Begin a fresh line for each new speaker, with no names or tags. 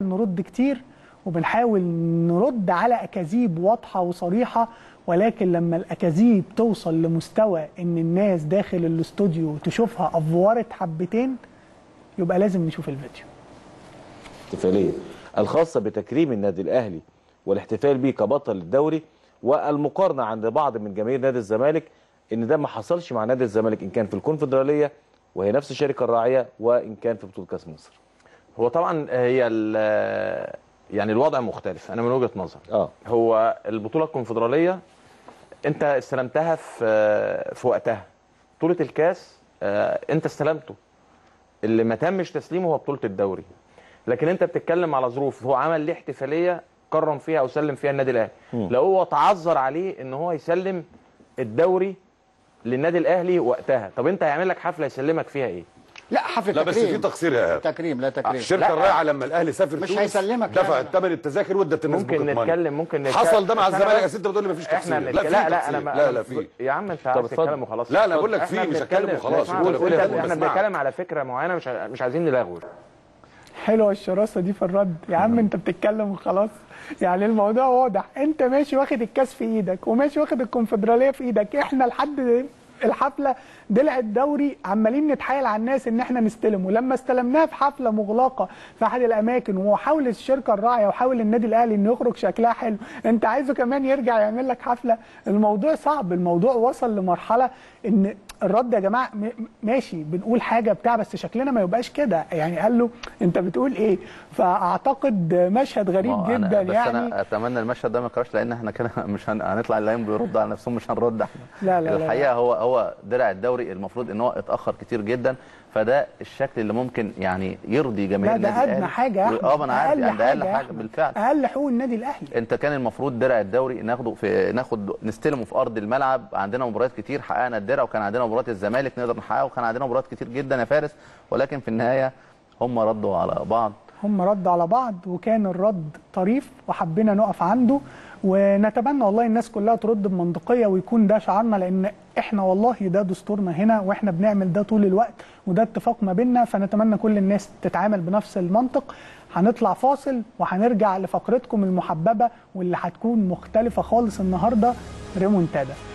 نرد كتير وبنحاول نرد على اكاذيب واضحه وصريحه ولكن لما الاكاذيب توصل لمستوى ان الناس داخل الاستوديو تشوفها افورت حبتين يبقى لازم نشوف الفيديو
الاحتفاليه الخاصه بتكريم النادي الاهلي والاحتفال به كبطل الدوري والمقارنه عند بعض من جماهير نادي الزمالك ان ده ما حصلش مع نادي الزمالك ان كان في الكونفدراليه وهي نفس الشركه الراعيه وان كان في بطوله كاس مصر
هو طبعا هي ال- يعني الوضع مختلف انا من وجهه نظري
اه
هو البطوله الكونفدراليه انت استلمتها في في وقتها بطوله الكاس آه، انت استلمته اللي ما تمش تسليمه هو بطوله الدوري لكن انت بتتكلم على ظروف هو عمل ليه احتفاليه كرم فيها او سلم فيها النادي الاهلي لو هو تعذر عليه ان هو يسلم الدوري للنادي الاهلي وقتها طب انت هيعمل لك حفله يسلمك فيها ايه
لا حفل
لا بس
تكريم
في تقصير يا ايهاب
تكريم لا تكريم
الشركه
لا.
الراعيه لما الاهلي سافر
مش
تونس
هيسلمك لا، لا،
دفعت
لا.
ثمن التذاكر وادت الناس
ممكن
بوكيت ماني.
نتكلم ممكن نتكلم
حصل ده مع
بس أنا
الزمالك
بس-
يا ست بتقول لي مفيش تقصير
احنا
لا
بنتكلم
في
لا لا
تقصير.
انا
لا لا في
يا عم انت
طب
عايز
اتفضل.
تتكلم وخلاص
لا، لا، بقول لك
احنا
في، مش هتكلم
بنتكلم-
وخلاص.
اسمع،
قول-
قول-
قول يا
قول-
فندم،
احنا
اسمعك.
بنتكلم على فكره معينه مش ع- مش عايزين نلغوش
حلوه الشراسه دي في الرد يا عم انت بتتكلم وخلاص يعني الموضوع واضح انت ماشي واخد الكاس في ايدك وماشي واخد الكونفدراليه في ايدك احنا لحد الحفله دلع الدوري عمالين نتحايل على الناس ان احنا نستلم ولما استلمناها في حفله مغلقه في احد الاماكن وحاول الشركه الراعيه وحاول النادي الاهلي انه يخرج شكلها حلو انت عايزه كمان يرجع يعمل لك حفله الموضوع صعب الموضوع وصل لمرحله ان الرد يا جماعه م- ماشي بنقول حاجه بتاع بس شكلنا ما يبقاش كده يعني قال له انت بتقول ايه فاعتقد مشهد غريب
ما هو
جدا
أنا بس
يعني
انا اتمنى المشهد ده ما يكررش لان احنا كده مش هن... هنطلع الايام بيردوا على نفسهم مش هنرد احنا
لا لا لا
الحقيقه هو هو درع الدوري المفروض ان هو اتاخر كتير جدا فده الشكل اللي ممكن يعني يرضي
لا
جماهير
ده
النادي
ادنى
الاهلي
حاجه يا احمد
اه ما انا عارف يعني ده اقل
يا
حاجه
أحمد.
بالفعل
اقل حقوق النادي الاهلي
انت كان المفروض درع الدوري ناخده في ناخد نستلمه في ارض الملعب عندنا مباريات كتير حققنا الدرع وكان عندنا مباريات الزمالك نقدر نحققها وكان عندنا مباريات كتير جدا يا فارس ولكن في النهايه هم ردوا على بعض
هم ردوا على بعض وكان الرد طريف وحبينا نقف عنده ونتمنى والله الناس كلها ترد بمنطقيه ويكون ده شعارنا لان احنا والله ده دستورنا هنا واحنا بنعمل ده طول الوقت وده اتفاق ما بيننا فنتمنى كل الناس تتعامل بنفس المنطق هنطلع فاصل وهنرجع لفقرتكم المحببه واللي هتكون مختلفه خالص النهارده ريمونتادا